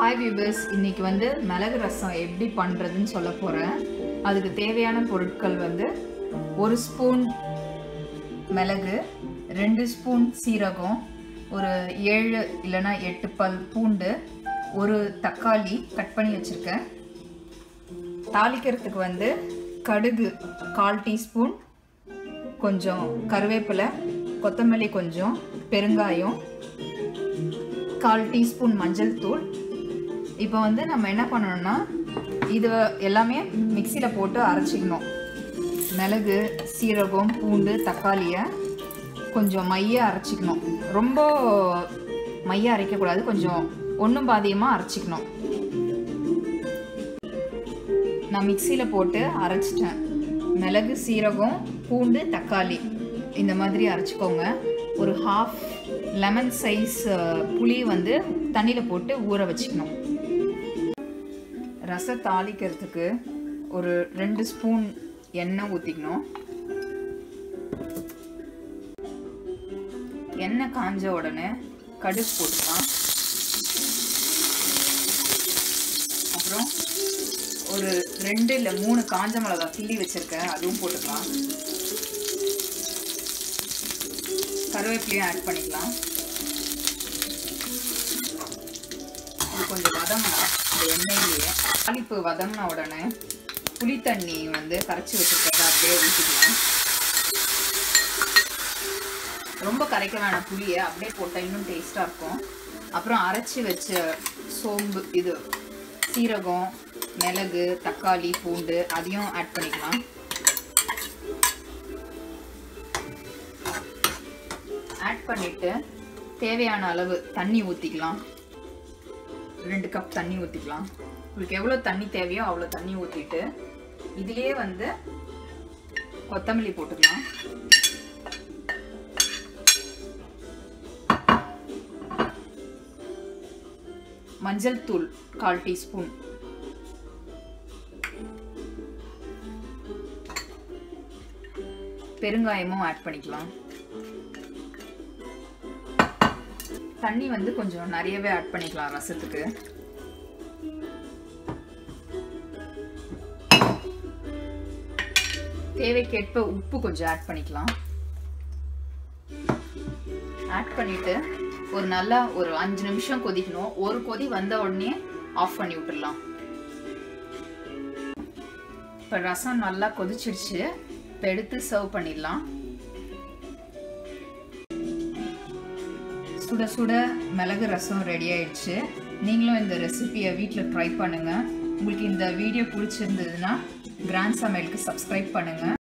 hi viewers இன்னைக்கு வந்து மிளகு ரசம் எப்படி பண்ணுறதுன்னு சொல்ல போகிறேன் அதுக்கு தேவையான பொருட்கள் வந்து ஒரு ஸ்பூன் மிளகு ரெண்டு ஸ்பூன் சீரகம் ஒரு ஏழு இல்லைன்னா எட்டு பல் பூண்டு ஒரு தக்காளி கட் பண்ணி வச்சுருக்கேன் தாளிக்கிறதுக்கு வந்து கடுகு கால் டீஸ்பூன் கொஞ்சம் கருவேப்பிலை கொத்தமல்லி கொஞ்சம் பெருங்காயம் கால் டீஸ்பூன் மஞ்சள் தூள் இப்போ வந்து நம்ம என்ன பண்ணணும்னா இது எல்லாமே மிக்சியில் போட்டு அரைச்சிக்கணும் மிளகு சீரகம் பூண்டு தக்காளியை கொஞ்சம் மைய அரைச்சிக்கணும் ரொம்ப மைய அரைக்கக்கூடாது கொஞ்சம் ஒன்றும் பாதியமாக அரைச்சிக்கணும் நான் மிக்சியில் போட்டு அரைச்சிட்டேன் மிளகு சீரகம் பூண்டு தக்காளி இந்த மாதிரி அரைச்சிக்கோங்க ஒரு ஹாஃப் லெமன் சைஸ் புளி வந்து தண்ணியில் போட்டு ஊற வச்சுக்கணும் ரச தாளிக்கிறதுக்கு ஒரு ரெண்டு ஸ்பூன் எண்ணெய் ஊற்றிக்கணும் எண்ணெய் காஞ்ச உடனே கடுகு போட்டுக்கலாம் அப்புறம் ஒரு ரெண்டு இல்லை மூணு காஞ்ச மிளகா கிள்ளி வச்சுருக்கேன் அதுவும் போட்டுக்கலாம் கருவேப்பிலையும் ஆட் பண்ணிக்கலாம் இது கொஞ்சம் வதங்கணும் இந்த எண்ணெயிலேயே தாளிப்பு வதங்கின உடனே புளி தண்ணி வந்து கரைச்சி வச்சுருக்கிறத அப்படியே ஊற்றிக்கலாம் ரொம்ப கரைக்க வேணாம் புளியை அப்படியே போட்டால் இன்னும் டேஸ்ட்டாக இருக்கும் அப்புறம் அரைச்சி வச்ச சோம்பு இது சீரகம் மிளகு தக்காளி பூண்டு அதையும் ஆட் பண்ணிக்கலாம் ஆட் பண்ணிவிட்டு தேவையான அளவு தண்ணி ஊற்றிக்கலாம் ரெண்டு கப் தண்ணி ஊற்றிக்கலாம் உங்களுக்கு எவ்வளோ தண்ணி தேவையோ அவ்வளோ தண்ணி ஊற்றிட்டு இதுலேயே வந்து கொத்தமல்லி போட்டுக்கலாம் மஞ்சள் தூள் கால் டீஸ்பூன் பெருங்காயமும் ஆட் பண்ணிக்கலாம் தண்ணி வந்து கொஞ்சம் நிறையவே ஆட் பண்ணிக்கலாம் ரசத்துக்கு தேவைக்கேற்ப உப்பு கொஞ்சம் ஆட் பண்ணிக்கலாம் ஆட் பண்ணிட்டு ஒரு நல்லா ஒரு அஞ்சு நிமிஷம் கொதிக்கணும் ஒரு கொதி வந்த உடனே ஆஃப் பண்ணி விட்டுடலாம் இப்போ ரசம் நல்லா கொதிச்சிடுச்சு இப்போ எடுத்து சர்வ் பண்ணிடலாம் சுட சுட மிளகு ரசம் ரெடி ஆயிடுச்சு நீங்களும் இந்த ரெசிபியை வீட்டில் ட்ரை பண்ணுங்கள் உங்களுக்கு இந்த வீடியோ பிடிச்சிருந்ததுன்னா கிராண்ட் சமையலுக்கு சப்ஸ்கிரைப் பண்ணுங்கள்